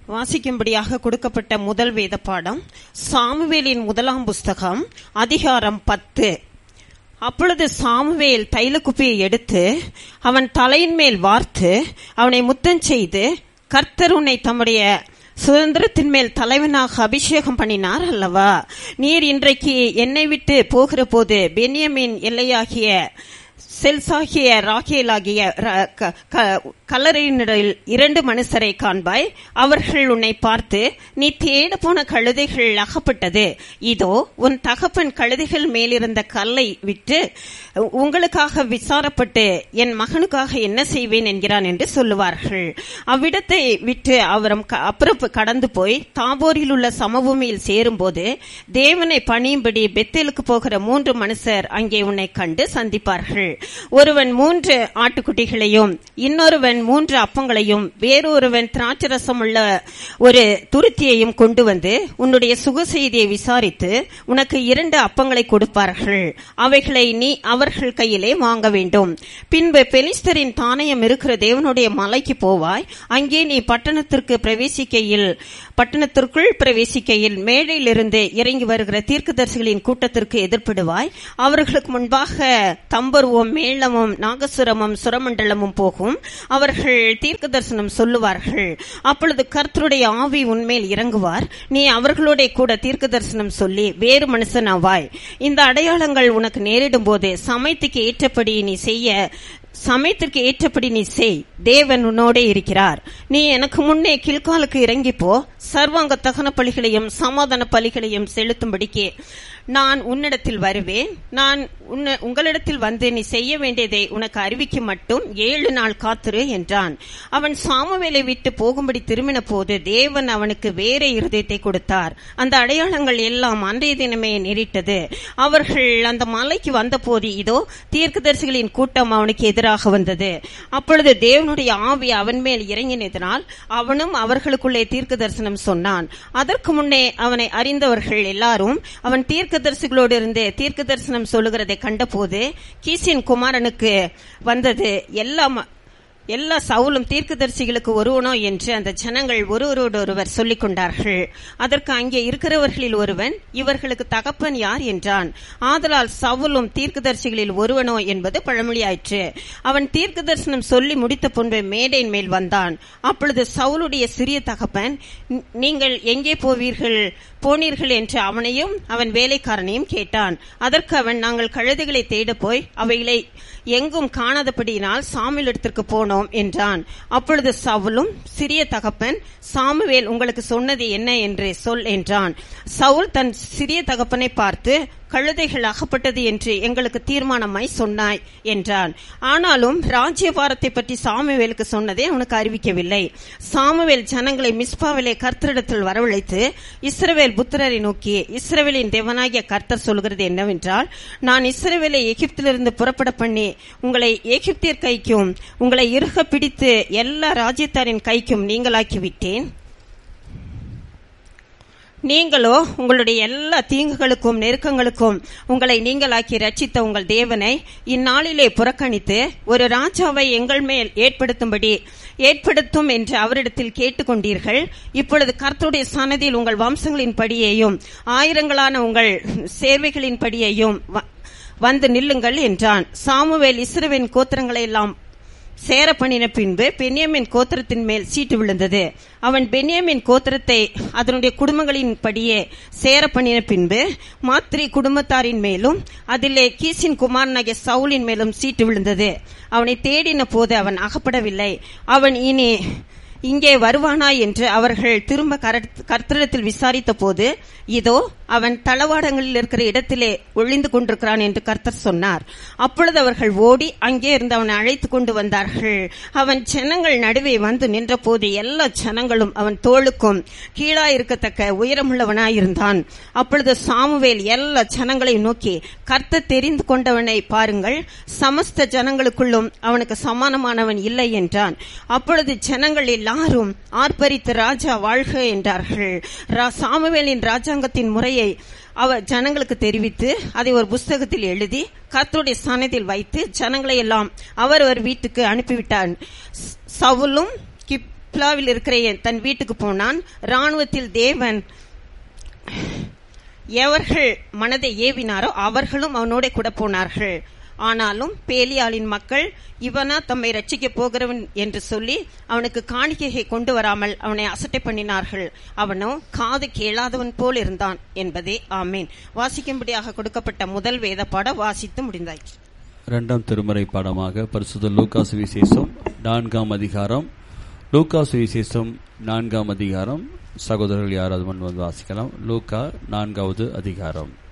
வாசிக்கும்படியாக கொடுக்கப்பட்ட முதல் வேத பாடம் சாமுவேலின் முதலாம் புஸ்தகம் அதிகாரம் பத்து அப்பொழுது சாமுவேல் தைலக்குப்பியை எடுத்து அவன் தலையின் மேல் வார்த்து அவனை முத்தம் செய்து கர்த்தர் உன்னை தம்முடைய சுதந்திரத்தின் மேல் தலைவனாக அபிஷேகம் பண்ணினார் அல்லவா நீர் இன்றைக்கு என்னை விட்டு போகிற போது பென்யமின் எல்லையாகிய செல்சாகிய ராகேலாகிய ர- க- க- கல்லறையினரில் இரண்டு மனுஷரை காண்பாய் அவர்கள் உன்னை பார்த்து நீ தேட போன கழுதைகள் அகப்பட்டது இதோ உன் தகப்பன் கழுதைகள் மேலிருந்த கல்லை விட்டு உங்களுக்காக விசாரப்பட்டு என் மகனுக்காக என்ன செய்வேன் என்கிறான் என்று சொல்லுவார்கள் அவ்விடத்தை விட்டு அவரும் க- அப்புறம் கடந்து போய் தாபோரில் உள்ள சமபூமியில் சேரும்போது தேவனை பணியும்படி பெத்தேலுக்கு போகிற மூன்று மனுஷர் அங்கே உன்னை கண்டு சந்திப்பார்கள் ஒருவன் மூன்று ஆட்டுக்குட்டிகளையும் இன்னொருவன் மூன்று அப்பங்களையும் வேறொருவன் திராட்சரசம் உள்ள ஒரு துருத்தியையும் கொண்டு வந்து உன்னுடைய சுக செய்தியை விசாரித்து உனக்கு இரண்டு அப்பங்களை கொடுப்பார்கள் அவைகளை நீ அவர்கள் கையிலே வாங்க வேண்டும் பின்பு பெலிஸ்தரின் தானயம் இருக்கிற தேவனுடைய மலைக்கு போவாய் அங்கே நீ பட்டணத்திற்கு பிரவேசிக்கையில் பட்டணத்திற்குள் பிரவேசிக்கையில் மேடையிலிருந்து இறங்கி வருகிற தீர்க்கதரிசிகளின் கூட்டத்திற்கு எதிர்ப்படுவாய் அவர்களுக்கு முன்பாக தம்பருவம் மேளமும் நாகசுரமும் சுரமண்டலமும் போகும் அவர்கள் தீர்க்க தரிசனம் சொல்லுவார்கள் அப்பொழுது கர்த்தருடைய ஆவி உன்மேல் இறங்குவார் நீ அவர்களோட கூட தீர்க்க தரிசனம் சொல்லி வேறு மனுஷன் ஆவாய் இந்த அடையாளங்கள் உனக்கு நேரிடும் போது சமயத்துக்கு ஏற்றபடி நீ செய்ய சமயத்திற்கு ஏற்றபடி நீ செய் தேவன் உன்னோடே இருக்கிறார் நீ எனக்கு முன்னே கில்காலுக்கு இறங்கி போ சர்வாங்க தகன பலிகளையும் சமாதான பலிகளையும் செலுத்தும்படிக்கு நான் உன்னிடத்தில் வருவேன் நான் உன்ன- உங்களிடத்தில் வந்து நீ செய்ய வேண்டியதை உனக்கு அறிவிக்க மட்டும் ஏழு நாள் காத்திரு என்றான் அவன் சாமுவேலை விட்டு போகும்படி திரும்பின போது தேவன் அவனுக்கு வேற இருதயத்தை கொடுத்தார் அந்த அடையாளங்கள் எல்லாம் அன்றைய தினமே நேரிட்டது அவர்கள் அந்த மலைக்கு வந்தபோது இதோ தீர்க்கதரிசிகளின் கூட்டம் அவனுக்கு எதிராக வந்தது அப்பொழுது தேவனுடைய ஆவி அவன் மேல் இறங்கினதினால் அவனும் அவர்களுக்குள்ளே தீர்க்க தரிசனம் சொன்னான் அதற்கு முன்னே அவனை அறிந்தவர்கள் எல்லாரும் அவன் தீர்க்கதரிசிகளோடு இருந்து தீர்க்க தரிசனம் சொல்லுகிறதை கண்டபோது கீசின் குமாரனுக்கு வந்தது எல்லாம் எல்லா சவுலும் தீர்க்கதரிசிகளுக்கு ஒருவனோ என்று அந்த ஜனங்கள் ஒருவரோடொருவர் சொல்லிக் கொண்டார்கள் அதற்கு அங்கே இருக்கிறவர்களில் ஒருவன் இவர்களுக்கு தகப்பன் யார் என்றான் ஆதலால் சவுலும் தீர்க்கதரிசிகளில் ஒருவனோ என்பது பழமொழியாயிற்று அவன் தீர்க்க தரிசனம் சொல்லி முடித்த பின்பு மேடையின் மேல் வந்தான் அப்பொழுது சவுலுடைய சிறிய தகப்பன் "நீ- நீங்கள் எங்கே போவீர்கள் போனீர்கள் என்று அவனையும் அவன் வேலைக்காரனையும் கேட்டான் அதற்கு அவன் நாங்கள் கழுதைகளை தேட போய் அவைகளை எங்கும் காணாதபடியினால் சாமுவேலிடத்திற்கு போனோம் என்றான் அப்பொழுது சவுலும் சிறிய தகப்பன் சாமுவேல் உங்களுக்கு சொன்னது என்ன என்று சொல் என்றான் சவுல் தன் சிறிய தகப்பனை பார்த்து கழுதைகள் அகப்பட்டது என்று எங்களுக்கு தீர்மானமாய் சொன்னாய் என்றான் ஆனாலும் ராஜ்யபாரத்தை பற்றி சாமுவேலுக்கு சொன்னதை அவனுக்கு அறிவிக்கவில்லை சாமுவேல் ஜனங்களை மிஸ்பாவிலே கர்த்தரிடத்தில் வரவழைத்து இஸ்ரவேல் புத்திரரை நோக்கி இஸ்ரவேலின் தேவனாகிய கர்த்தர் சொல்கிறது என்னவென்றால் நான் இஸ்ரவேலை எகிப்திலிருந்து புறப்பட பண்ணி உங்களை எகிப்தியர் கைக்கும் உங்களை இறுக பிடித்து எல்லா ராஜ்யத்தாரின் கைக்கும் நீங்களாக்கி விட்டேன் நீங்களோ உங்களுடைய எல்லா தீங்குகளுக்கும் நெருக்கங்களுக்கும் உங்களை நீங்களாக்கி ரட்சித்த உங்கள் தேவனை இந்நாளிலே புறக்கணித்து ஒரு ராஜாவை எங்கள் மேல் ஏற்படுத்தும்படி ஏற்படுத்தும் என்று அவரிடத்தில் கேட்டுக்கொண்டீர்கள் இப்பொழுது கர்த்தருடைய சன்னதியில் உங்கள் வம்சங்களின் படியையும் ஆயிரங்களான உங்கள் சேர்வைகளின் படியையும் வ- வந்து நில்லுங்கள் என்றான் சாமுவேல் இஸ்ரவேலின் கோத்திரங்களை எல்லாம் சேர பண்ணின பின்பு பென்யாமின் கோத்திரத்தின் மேல் சீட்டு விழுந்தது அவன் பென்யாமின் கோத்திரத்தை அதனுடைய குடும்பங்களின் படியே சேர பண்ணின பின்பு மாத்திரி குடும்பத்தாரின் மேலும் அதிலே கீசின் குமாரனாகிய சவுலின் மேலும் சீட்டு விழுந்தது அவனை தேடின போது அவன் அகப்படவில்லை அவன் இனி இங்கே வருவானா என்று அவர்கள் திரும்ப கரத்- கர்த்தரிடத்தில் விசாரித்த போது இதோ அவன் தளவாடங்களில் இருக்கிற இடத்திலே ஒளிந்து கொண்டிருக்கிறான் என்று கர்த்தர் சொன்னார் அப்பொழுது அவர்கள் ஓடி அங்கே இருந்து அவனை அழைத்து கொண்டு வந்தார்கள் அவன் ஜனங்கள் நடுவே வந்து நின்றபோது எல்லா ஜனங்களும் அவன் தோளுக்கும் கீழா இருக்கத்தக்க உயரமுள்ளவனாயிருந்தான் அப்பொழுது சாமுவேல் எல்லா ஜனங்களையும் நோக்கி கர்த்தர் தெரிந்து கொண்டவனை பாருங்கள் சமஸ்த ஜனங்களுக்குள்ளும் அவனுக்கு சமானமானவன் இல்லை என்றான் அப்பொழுது ஜனங்கள் எல்லாரும் ஆர்ப்பரித்து ராஜா வாழ்க என்றார்கள் ரா- சாமுவேலின் ராஜாங்கத்தின் முறையை அவர் ஜனங்களுக்கு தெரிவித்து அதை ஒரு புஸ்தகத்தில் எழுதி கர்த்தருடைய ஸ்தானத்தில் வைத்து ஜனங்களை எல்லாம் அவரவர் வீட்டுக்கு அனுப்பிவிட்டான் ஸ்- சவுலும் கிப் ரிப்லாவில் இருக்கிற என் தன் வீட்டுக்கு போனான் ராணுவத்தில் தேவன் எவர்கள் மனதை ஏவினாரோ அவர்களும் அவனோட கூட போனார்கள் ஆனாலும் பேலியாளின் மக்கள் இவனா தம்மை ரட்சிக்க போகிறவன் என்று சொல்லி அவனுக்கு காணிக்கையை கொண்டு வராமல் அவனை அசட்டை பண்ணினார்கள் அவனோ காது கேளாதவன் போல் இருந்தான் என்பதே ஆமேன் வாசிக்கும்படியாக கொடுக்கப்பட்ட முதல் வேத பாட வாசித்து முடிந்தாயிற்று இரண்டாம் திருமறை பாடமாக பரிசுத்த லூக்கா சுவிசேஷம் நான்காம் அதிகாரம் லூக்கா சுவிசேஷம் நான்காம் அதிகாரம் சகோதரர்கள் யாராவது முன் வந்து வாசிக்கலாம் லூக்கா நான்காவது அதிகாரம்